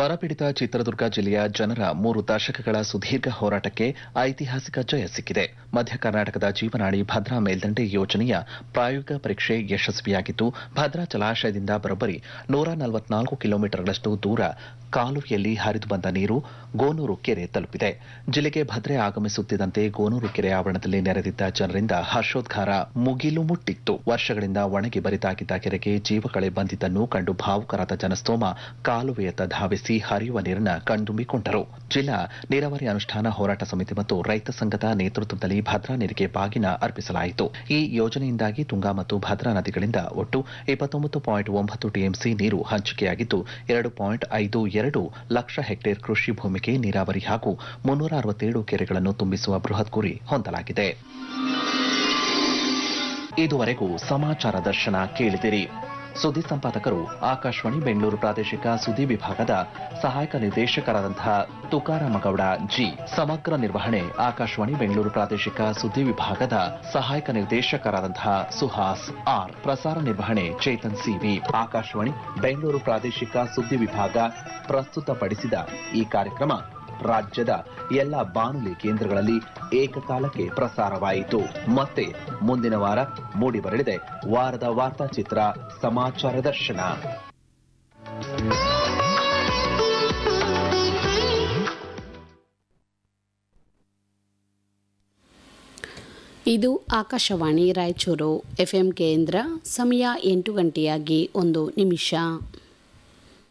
ಬರಪೀಡಿತ ಚಿತ್ರದುರ್ಗ ಜಿಲ್ಲೆಯ ಜನರ ಮೂರು ದಶಕಗಳ ಸುದೀರ್ಘ ಹೋರಾಟಕ್ಕೆ ಐತಿಹಾಸಿಕ ಜಯ ಸಿಕ್ಕಿದೆ ಮಧ್ಯ ಕರ್ನಾಟಕದ ಜೀವನಾಡಿ ಭದ್ರಾ ಮೇಲ್ದಂಡೆ ಯೋಜನೆಯ ಪ್ರಾಯೋಗಿಕ ಪರೀಕ್ಷೆ ಯಶಸ್ವಿಯಾಗಿದ್ದು ಭದ್ರಾ ಜಲಾಶಯದಿಂದ ಬರೋಬ್ಬರಿ ನೂರ ನಲವತ್ನಾಲ್ಕು ಕಿಲೋಮೀಟರ್ಗಳಷ್ಟು ದೂರ ಕಾಲುವೆಯಲ್ಲಿ ಹರಿದು ಬಂದ ನೀರು ಗೋನೂರು ಕೆರೆ ತಲುಪಿದೆ ಜಿಲ್ಲೆಗೆ ಭದ್ರೆ ಆಗಮಿಸುತ್ತಿದ್ದಂತೆ ಗೋನೂರು ಕೆರೆ ಆವರಣದಲ್ಲಿ ನೆರೆದಿದ್ದ ಜನರಿಂದ ಹರ್ಷೋದ್ಗಾರ ಮುಗಿಲು ಮುಟ್ಟಿತ್ತು ವರ್ಷಗಳಿಂದ ಒಣಗಿ ಬರಿದಾಗಿದ್ದ ಕೆರೆಗೆ ಜೀವಕಳೆ ಬಂದಿದ್ದನ್ನು ಕಂಡು ಭಾವುಕರಾದ ಜನಸ್ತೋಮ ಕಾಲುವೆಯತ್ತ ಧಾವಿಸಿ ಹರಿಯುವ ನೀರನ್ನ ಕಣ್ತುಂಬಿಕೊಂಡರು ಜಿಲ್ಲಾ ನೀರಾವರಿ ಅನುಷ್ಠಾನ ಹೋರಾಟ ಸಮಿತಿ ಮತ್ತು ರೈತ ಸಂಘದ ನೇತೃತ್ವದಲ್ಲಿ ಭದ್ರಾ ನೀರಿಗೆ ಬಾಗಿನ ಅರ್ಪಿಸಲಾಯಿತು ಈ ಯೋಜನೆಯಿಂದಾಗಿ ತುಂಗಾ ಮತ್ತು ಭದ್ರಾ ನದಿಗಳಿಂದ ಒಟ್ಟು ಇಪ್ಪತ್ತೊಂಬತ್ತು ಪಾಯಿಂಟ್ ಒಂಬತ್ತು ಟಿಎಂಸಿ ನೀರು ಹಂಚಿಕೆಯಾಗಿದ್ದು ಎರಡು ಪಾಯಿಂಟ್ ಐದು ಎರಡು ಲಕ್ಷ ಹೆಕ್ಟೇರ್ ಕೃಷಿ ಭೂಮಿಗೆ ನೀರಾವರಿ ಹಾಗೂ ಮುನ್ನೂರ ಅರವತ್ತೇಳು ಕೆರೆಗಳನ್ನು ತುಂಬಿಸುವ ಬೃಹತ್ ಗುರಿ ಹೊಂದಲಾಗಿದೆ ಇದುವರೆಗೂ ಸಮಾಚಾರ ದರ್ಶನ ಕೇಳಿದಿರಿ ಸುದ್ದಿ ಸಂಪಾದಕರು ಆಕಾಶವಾಣಿ ಬೆಂಗಳೂರು ಪ್ರಾದೇಶಿಕ ಸುದ್ದಿ ವಿಭಾಗದ ಸಹಾಯಕ ನಿರ್ದೇಶಕರಾದಂತಹ ತುಕಾರಾಮ ಗೌಡ ಜಿ ಸಮಗ್ರ ನಿರ್ವಹಣೆ ಆಕಾಶವಾಣಿ ಬೆಂಗಳೂರು ಪ್ರಾದೇಶಿಕ ಸುದ್ದಿ ವಿಭಾಗದ ಸಹಾಯಕ ನಿರ್ದೇಶಕರಾದಂತಹ ಸುಹಾಸ್ ಆರ್ ಪ್ರಸಾರ ನಿರ್ವಹಣೆ ಚೇತನ್ ಸಿವಿ ಆಕಾಶವಾಣಿ ಬೆಂಗಳೂರು ಪ್ರಾದೇಶಿಕ ಸುದ್ದಿ ವಿಭಾಗ ಪ್ರಸ್ತುತಪಡಿಸಿದ ಈ ಕಾರ್ಯಕ್ರಮ ರಾಜ್ಯದ ಎಲ್ಲ ಬಾನುಲಿ ಕೇಂದ್ರಗಳಲ್ಲಿ ಏಕಕಾಲಕ್ಕೆ ಪ್ರಸಾರವಾಯಿತು ಮತ್ತೆ ಮುಂದಿನ ವಾರ ಮೂಡಿಬರಲಿದೆ ವಾರದ ವಾರ್ತಾಚಿತ್ರ ಸಮಾಚಾರ ದರ್ಶನ ಇದು ಆಕಾಶವಾಣಿ ರಾಯಚೂರು ಎಫ್ಎಂ ಕೇಂದ್ರ ಸಮಯ ಎಂಟು ಗಂಟೆಯಾಗಿ ಒಂದು ನಿಮಿಷ